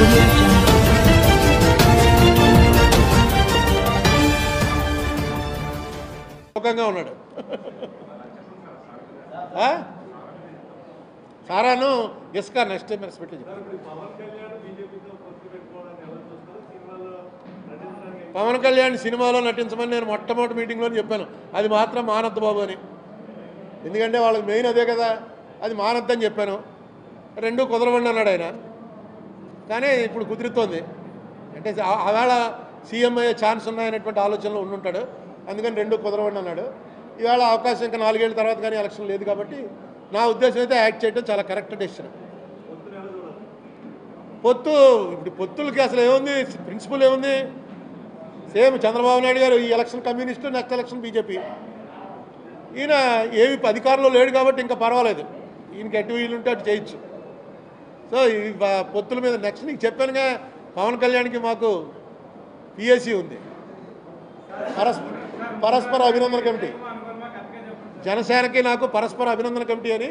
audio jungle. సుఖంగా ఉన్నాడు ఆ? సారాను ఇసుక నెక్స్ట్ టైం రెస్పెక్ట్ చెప్పు పవన్ కళ్యాణ్ సినిమాలో నటించమని నేను మొట్టమొదటి మీటింగ్లో చెప్పాను అది మాత్రం మానద్దు బాబు అని ఎందుకంటే వాళ్ళకి మెయిన్ అదే కదా అది మానద్దని చెప్పాను రెండు కుదరవండి అన్నాడు ఆయన కానీ ఇప్పుడు కుదురుతోంది అంటే ఆ- ఆవేళ సీఎం అయ్యే ఛాన్స్ ఉన్నాయనేటువంటి ఆలోచనలో ఉండుంటాడు అందుకని రెండు కుదరవండి అన్నాడు ఇవాళ అవకాశం ఇంకా నాలుగేళ్ల తర్వాత కానీ ఎలక్షన్ లేదు కాబట్టి నా ఉద్దేశం అయితే యాక్ట్ చేయడం చాలా కరెక్ట్ డెసిషన్ పొత్తు ఇప్పుడు పొత్తులకి అసలు ఏముంది ప్రిన్సిపల్ ఏముంది సేమ్ చంద్రబాబు నాయుడు గారు ఈ election communist next election BJP ఈయన ఏమి అధికారంలో లేడు కాబట్టి ఇంకా పర్వాలేదు ఈయనకి ఎటు వీలుంటే అటు చేయొచ్చు సో ఈ బ- పొత్తుల మీద నెక్స్ట్ నీకు చెప్పానుగా పవన్ కళ్యాణ్కి మాకు పిఎస్సి ఉంది పరస్పర పరస్పర అభినందన కమిటీ జనసేనకి నాకు పరస్పర అభినందన కమిటీ అని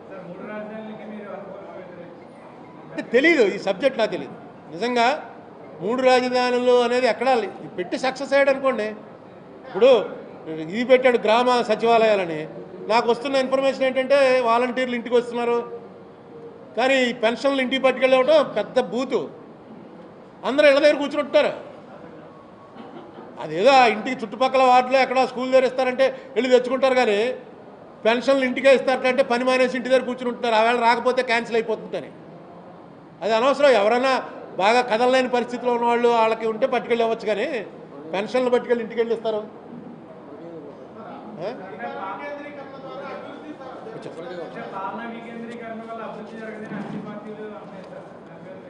అంటే తెలీదు ఈ సబ్జెక్ట్ నాకు తెలియదు నిజంగా మూడు రాజధానులు అనేది ఎక్కడ పెట్టి సక్సెస్ అయ్యాడు అనుకోండి ఇప్పుడు ఇది పెట్టాడు గ్రామ సచివాలయాలని నాకు వస్తున్న ఇన్ఫర్మేషన్ ఏంటంటే వాలంటీర్లు ఇంటికి వస్తున్నారు కానీ ఈ పెన్షన్లు ఇంటికి పట్టుకెళ్ళవడం పెద్ద బూతు అందరూ ఇళ్ళ దగ్గర కూర్చుంటారు అదేదో ఆ ఇంటికి చుట్టుపక్కల వార్డులో ఎక్కడ స్కూల్ దగ్గర ఇస్తారంటే వెళ్ళి తెచ్చుకుంటారు కానీ పెన్షన్లు ఇంటికే ఇస్తారంటే పని మానేసి ఇంటి దగ్గర కూర్చుని ఉంటున్నారు ఆవేళ రాకపోతే క్యాన్సిల్ అయిపోతుందని అది అనవసరం ఎవరైనా బాగా కదలలేని పరిస్థితిలో ఉన్న వాళ్ళు వాళ్ళకి ఉంటే పట్టుకెళ్ళి ఇవ్వచ్చు కానీ పెన్షన్లు పట్టుకెళ్ళి ఇంటికి వెళ్ళి ఇస్తారు ఆ? పాలనా వికేంద్రీకరణ వల్ల అభివృద్ధి జరగదని అన్ని పార్టీలు అన్నాయి సార్ దాని మీద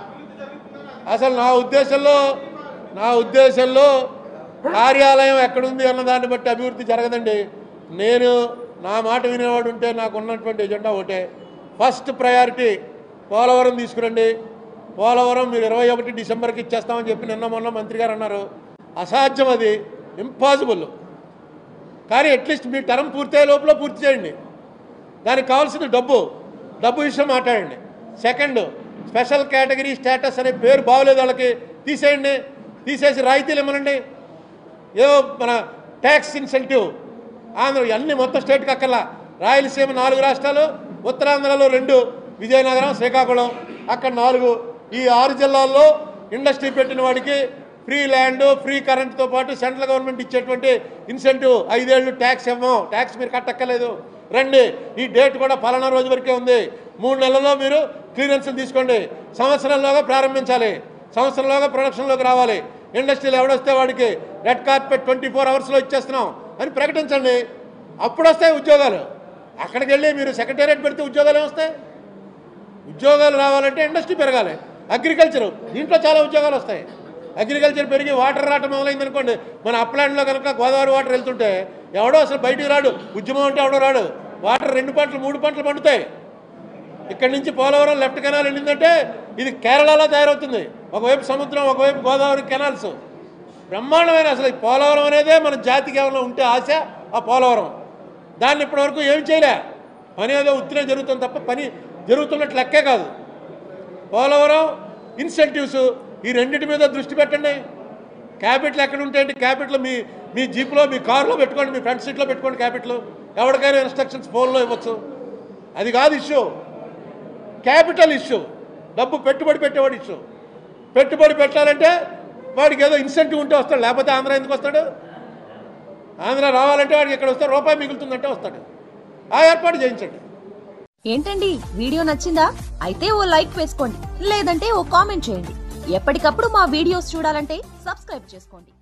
మీరు అసలు నా ఉద్దేశంలో నా ఉద్దేశంలో కార్యాలయం ఎక్కడుంది అన్న దాన్ని బట్టి అభివృద్ధి జరగదండి నేను నా మాట వినేవాడు ఉంటే నాకు ఉన్నటువంటి ఎజెండా ఒకటే ఫస్ట్ ప్రయారిటీ పోలవరం తీసుకురండి పోలవరం మీరు ఇరవై ఒకటి డిసెంబర్కి ఇచ్చేస్తామని చెప్పి నిన్న మొన్న మంత్రి గారు అన్నారు అసాధ్యం అది ఇంపాసిబుల్ కానీ అట్లీస్ట్ మీ టర్మ్ పూర్తయ్యే లోపల పూర్తి చేయండి దానికి కావాల్సింది డబ్బు డబ్బు విషయం మాట్లాడండి సెకండ్ స్పెషల్ కేటగిరీ స్టేటస్ అనే పేరు బాగోలేదు వాళ్ళకి తీసేయండి తీసేసి రాయితీలు ఇవ్వనండి ఏదో మన ట్యాక్స్ ఇన్సెంటివ్ ఆంధ్ర అన్ని మొత్తం స్టేట్కి అక్కర్లా రాయలసీమ నాలుగు రాష్ట్రాలు ఉత్తరాంధ్రలో రెండు విజయనగరం శ్రీకాకుళం అక్కడ నాలుగు ఈ ఆరు జిల్లాల్లో ఇండస్ట్రీ పెట్టిన వాడికి ఫ్రీ ల్యాండ్ ఫ్రీ కరెంట్తో పాటు సెంట్రల్ గవర్నమెంట్ ఇచ్చేటువంటి ఇన్సెంటివ్ ఐదేళ్ళు ట్యాక్స్ ఇవ్వం ట్యాక్స్ మీరు కట్టక్కర్లేదు రండి ఈ డేట్ కూడా పలానా రోజు వరకే ఉంది మూడు నెలల్లో మీరు క్లియరెన్స్లు తీసుకోండి సంవత్సరంలోగా ప్రారంభించాలి సంవత్సరంలోగా ప్రొడక్షన్లోకి రావాలి ఇండస్ట్రీలో ఎవడొస్తే వాడికి రెడ్ కార్పెట్ ట్వంటీ ఫోర్ అవర్స్లో ఇచ్చేస్తున్నాం అని ప్రకటించండి అప్పుడు వస్తాయి ఉద్యోగాలు అక్కడికి వెళ్ళి మీరు సెక్రటేరియట్ పెడితే ఉద్యోగాలు ఏమొస్తాయి ఉద్యోగాలు రావాలంటే ఇండస్ట్రీ పెరగాలి అగ్రికల్చర్ దీంట్లో చాలా ఉద్యోగాలు వస్తాయి అగ్రికల్చర్ పెరిగి వాటర్ రావటం మొదలైంది అనుకోండి మన అప్లాండ్లో కనుక గోదావరి వాటర్ వెళ్తుంటే ఎవడో అసలు బయటికి రాడు ఉద్యమం అంటే ఎవడో రాడు వాటర్ రెండు పంటలు మూడు పంటలు పండుతాయి ఇక్కడి నుంచి పోలవరం లెఫ్ట్ కెనాల్ వెళ్ళిందంటే ఇది కేరళలో తయారవుతుంది ఒకవైపు సముద్రం ఒకవైపు గోదావరి కెనాల్స్ బ్రహ్మాండమైన అసలు ఈ పోలవరం అనేదే మన జాతికి ఏమైనా ఉంటే ఆశ ఆ పోలవరం దాన్ని ఇప్పటివరకు ఏం చేయలే పని ఏదో ఉత్తినే జరుగుతుంది తప్ప పని జరుగుతున్నట్టు లెక్కే కాదు పోలవరం ఇన్సెంటివ్స్ ఈ రెండింటి మీద దృష్టి పెట్టండి క్యాపిటల్ ఎక్కడ ఉంటాయండి క్యాపిటల్ మీ మీ జీప్లో మీ కారులో పెట్టుకోండి మీ ఫ్రంట్ సీట్లో పెట్టుకోండి క్యాపిటల్ ఎవరికైనా ఇన్స్ట్రక్షన్స్ ఫోన్లో ఇవ్వచ్చు అది కాదు ఇష్యూ క్యాపిటల్ ఇష్యూ డబ్బు పెట్టుబడి పెట్టేవాడు ఇష్యూ పెట్టుబడి పెట్టాలంటే వాడికి ఏదో ఇన్సెంటివ్ ఉంటే వస్తాడు లేకపోతే ఆంధ్ర ఎందుకు వస్తాడు ఆంధ్ర రావాలంటే వాడికి ఇక్కడ వస్తే రూపాయి మిగులుతుందంటే వస్తాడు ఆ ఏర్పాటు చేయించండి ఏంటండి వీడియో నచ్చిందా అయితే ఓ లైక్ వేసుకోండి లేదంటే ఓ కామెంట్ చేయండి ఎప్పటికప్పుడు మా వీడియోస్ చూడాలంటే సబ్స్క్రైబ్ చేసుకోండి